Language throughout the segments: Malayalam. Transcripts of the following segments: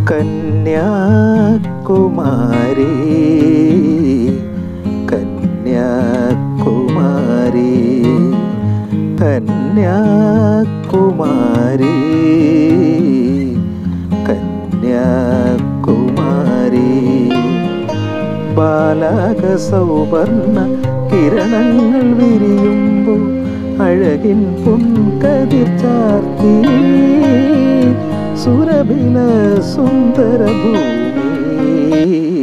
കന്യാകുമാരി കന്യാകുമാരി കന്യാകുമാരി കന്യാകുമാരി ബാലക സൗവർണ കിരണങ്ങൾ വിരിയുമ്പോൾ അഴകിൻ പൊൻകതിർ ചാർത്തി സുരഭില സുന്ദര ഭൂമി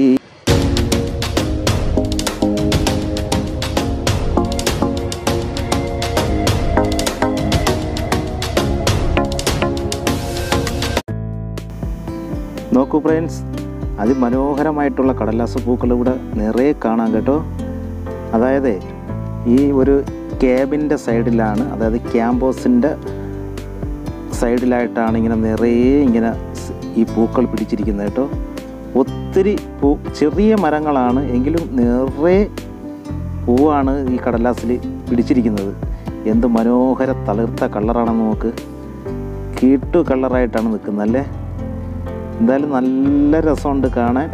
നോക്കൂ ഫ്രണ്ട്സ് അതിമനോഹരമായിട്ടുള്ള കടലാസ് പൂക്കൾ ഇവിടെ നിറയെ കാണാം കേട്ടോ അതായത് ഈ ഒരു ക്യാബിൻ്റെ സൈഡിലാണ് അതായത് ക്യാമ്പസിൻ്റെ സൈഡിലായിട്ടാണ് ഇങ്ങനെ നിറയെ ഇങ്ങനെ സ് ഈ പൂക്കൾ പിടിച്ചിരിക്കുന്നത് കേട്ടോ ഒത്തിരി പൂ ചെറിയ മരങ്ങളാണ് എങ്കിലും നിറയെ പൂവാണ് ഈ കടലാസിൽ പിടിച്ചിരിക്കുന്നത് എന്ത് മനോഹര തളിർത്ത കളറാണെന്ന് നോക്ക് കീട്ടു കളറായിട്ടാണ് നിൽക്കുന്നത് അല്ലേ എന്തായാലും നല്ല രസമുണ്ട് കാണാൻ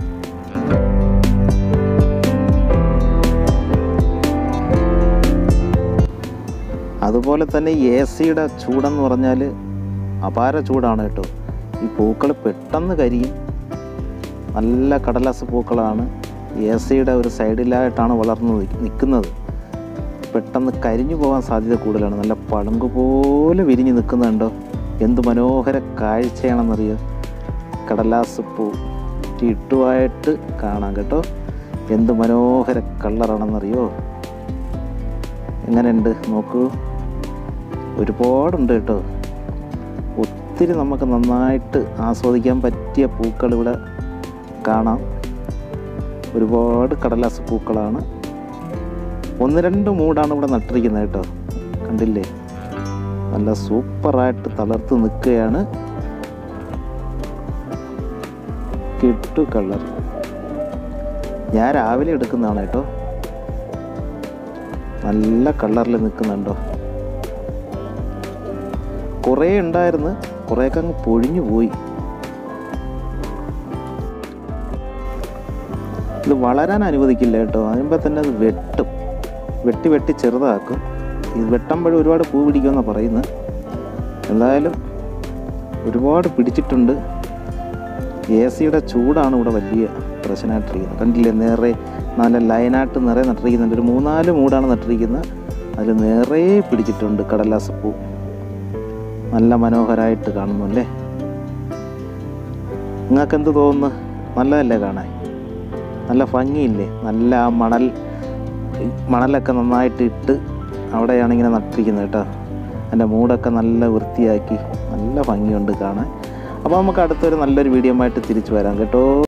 അതുപോലെ തന്നെ എ സിയുടെ ചൂടെന്ന് പറഞ്ഞാൽ അപാര ചൂടാണ് കേട്ടോ ഈ പൂക്കൾ പെട്ടെന്ന് കരിയും നല്ല കടലാസ് പൂക്കളാണ് എ സിയുടെ ഒരു സൈഡിലായിട്ടാണ് വളർന്നു നിൽക്കുന്നത് പെട്ടെന്ന് കരിഞ്ഞു പോകാൻ സാധ്യത കൂടുതലാണ് നല്ല പളുങ്ക് പോലെ വിരിഞ്ഞ് നിൽക്കുന്നുണ്ടോ എന്ത് മനോഹര കാഴ്ചയാണെന്നറിയോ കടലാസ് പൂ ഇട്ടുമായിട്ട് കാണാം കേട്ടോ എന്ത് മനോഹര കളറാണെന്നറിയോ എങ്ങനെയുണ്ട് നോക്കൂ ഒരുപാടുണ്ട് കേട്ടോ ഒത്തിരി നമുക്ക് നന്നായിട്ട് ആസ്വദിക്കാൻ പറ്റിയ പൂക്കൾ ഇവിടെ കാണാം ഒരുപാട് കടലാസ് പൂക്കളാണ് ഒന്ന് രണ്ട് മൂടാണ് ഇവിടെ നട്ടിരിക്കുന്നത് കേട്ടോ കണ്ടില്ലേ നല്ല സൂപ്പറായിട്ട് തളർത്ത് നിൽക്കുകയാണ് കിട്ടു കളർ ഞാൻ രാവിലെ എടുക്കുന്നതാണ് കേട്ടോ നല്ല കളറിൽ നിൽക്കുന്നുണ്ടോ കുറേ ഉണ്ടായിരുന്നു കുറേയൊക്കെ അങ്ങ് പൊഴിഞ്ഞു പോയി ഇത് വളരാൻ അനുവദിക്കില്ല കേട്ടോ അതിനുമ്പോൾ തന്നെ അത് വെട്ടും വെട്ടി വെട്ടി ചെറുതാക്കും ഇത് വെട്ടുമ്പോഴും ഒരുപാട് പൂ പിടിക്കുമെന്നാണ് പറയുന്നത് എന്തായാലും ഒരുപാട് പിടിച്ചിട്ടുണ്ട് എ സിയുടെ ചൂടാണ് ഇവിടെ വലിയ പ്രശ്നമായിട്ടിരിക്കുന്നത് കണ്ടില്ലേ നിറയെ നല്ല ലൈനായിട്ട് നിറയെ നട്ടിരിക്കുന്നുണ്ട് ഒരു മൂന്നാല് മൂടാണ് നട്ടിരിക്കുന്നത് അതിൽ നിറയെ പിടിച്ചിട്ടുണ്ട് കടലാസ് പൂ നല്ല മനോഹരമായിട്ട് കാണുന്നു അല്ലേ നിങ്ങൾക്ക് എന്ത് തോന്നുന്നു നല്ലതല്ലേ കാണാൻ നല്ല ഭംഗിയില്ലേ നല്ല ആ മണൽ ഈ മണലൊക്കെ നന്നായിട്ട് ഇട്ട് അവിടെയാണ് ഇങ്ങനെ നട്ടിരിക്കുന്നത് കേട്ടോ അതിൻ്റെ മൂടൊക്കെ നല്ല വൃത്തിയാക്കി നല്ല ഭംഗിയുണ്ട് കാണാൻ അപ്പോൾ നമുക്ക് അടുത്തൊരു നല്ലൊരു വീഡിയോ ആയിട്ട് തിരിച്ചു വരാം കേട്ടോ